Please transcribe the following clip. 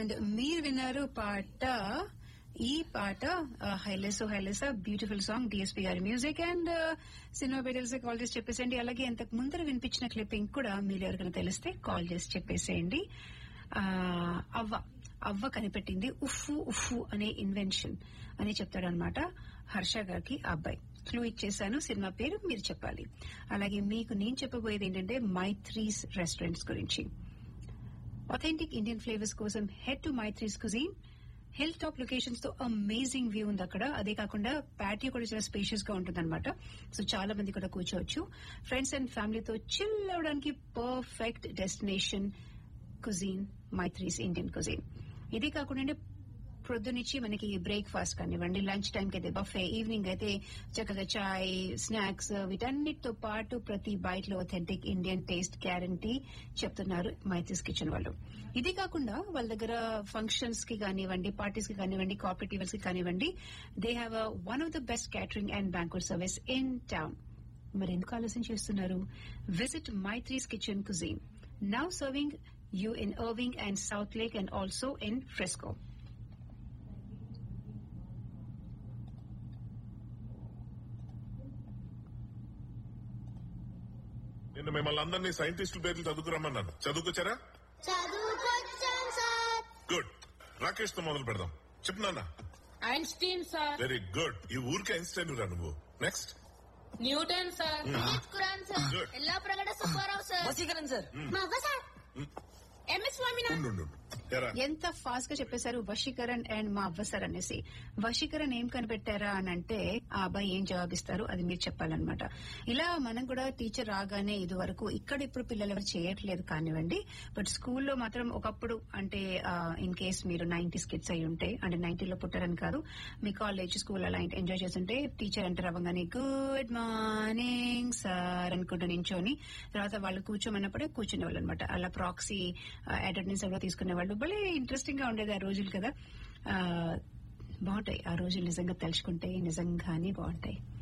And మీరు విన్నారు పాట ఈ పాట హైలెస్ హైలెస్ బ్యూటిఫుల్ సాంగ్ డిఎస్పీ గారి మ్యూజిక్ అండ్ సినిమా పేరు కాల్ చేసి చెప్పేసేయండి అలాగే ఇంతకు ముందర వినిపించిన క్లిప్పింగ్ కూడా మీరు ఎవరికైనా తెలిస్తే కాల్ చేసి చెప్పేసేయండి ఆ, అవ్వ అవ్వ కనిపెట్టింది ఉఫ్ఫు ఉఫ్ఫు అనే ఇన్వెన్షన్ అని చెప్తాడనమాట హర్ష గారికి ఆ అబ్బాయి క్లూ ఇచ్చేసాను సినిమా పేరు మీరు చెప్పాలి అలాగే మీకు నేను చెప్పబోయేది ఏంటంటే మైత్రీస్ రెస్టారెంట్స్ గురించి అథెంటిక్ ఇండియన్ ఫ్లేవర్స్ కోసం head to Maitri's cuisine hill top locations తో అమేజింగ్ వ్యూ ఉంది అక్కడ అదే కాకుండా ప్యాటియో కూడా చాలా స్పేషియస్ గా ఉంటుంది సో చాలా మంది కూడా కూర్చోవచ్చు ఫ్రెండ్స్ అండ్ ఫ్యామిలీతో చిల్ అవడానికి perfect destination cuisine Maitri's Indian cuisine ఇది కాకుండా ప్రొద్దునిచ్చి మనకి బ్రేక్ఫాస్ట్ కానివ్వండి లంచ్ టైంకి అయితే బఫే ఈవినింగ్ అయితే చక్కగా చాయ్ స్నాక్స్ వీటన్నిటితో పాటు ప్రతి బైట్ లో ఒథెంటిక్ ఇండియన్ టేస్ట్ గ్యారంటీ చెప్తున్నారు మైత్రీస్ కిచెన్ వాళ్ళు ఇది కాకుండా వాళ్ళ దగ్గర ఫంక్షన్స్ కి కానివ్వండి పార్టీస్ కి కానివ్వండి కార్పొరేట్ ఈవెంట్స్ కి కానివ్వండి they have one of the best catering and banquet service in town మరి ఎందుకు ఆలోచన చేస్తున్నారు visit Maitri's kitchen cuisine now serving you in Irving and South Lake and also in Frisco నిన్న మిమ్మల్ని అందరినీ సైంటిస్టుల పేర్లు చదువుకురమ్మన్నాను చదువుకొచ్చారా చదువుకొచ్చాం సార్ గుడ్ రాకేష్ తో మొదలు పెడదాం చెప్పు నాన్న ఐన్స్టీన్ సార్ వెరీ గుడ్ ఈ ఊరికి ఐన్స్టైన్ రా నువ్వు నెక్స్ట్ న్యూటన్ సార్ ఖురాన్ sir Good. Yellapragada Subbarao sir వసీకరణ్ సార్ మా అవ్వ సార్ ఎంఎస్ స్వామినాథన్ ఉండు ఉండు, ఉండు. ఎరా ఎంత ఫాస్ట్ గా చెప్పేశారు వశీకరణ్ అండ్ మా అవ్వసార్ అనేసి వశీకరణ్ ఏం కనిపెట్టారా అని అంటే ఆ అబ్బాయి ఏం జవాబిస్తారు అది మీరు చెప్పాలన్నమాట ఇలా మనం కూడా టీచర్ రాగానే ఇది వరకు ఇక్కడ ఇప్పుడు పిల్లలు ఎవరు చేయట్లేదు కానివ్వండి బట్ స్కూల్లో మాత్రం ఒకప్పుడు అంటే ఇన్ కేస్ మీరు నైన్టీస్ కిడ్స్ అయి ఉంటే అంటే నైన్టీలో పుట్టారని కాదు మీ కాలేజ్ స్కూల్ అలా ఎంజాయ్ చేస్తుంటే టీచర్ ఎంటర్ అవ్వగానే గుడ్ మార్నింగ్ సార్ అనుకుంటూ నించొని తర్వాత వాళ్ళు కూర్చోమన్నప్పుడే కూర్చునే వాళ్ళు అనమాట అలా ప్రాక్సీ అటెండెన్స్ ఎవరో తీసుకునే వాళ్ళు భలే ఇంట్రెస్టింగ్ గా ఉండేది ఆ రోజులు కదా ఆ, బాగుంటాయి ఆ రోజులు నిజంగా తలుచుకుంటే నిజంగానే బాగుంటాయి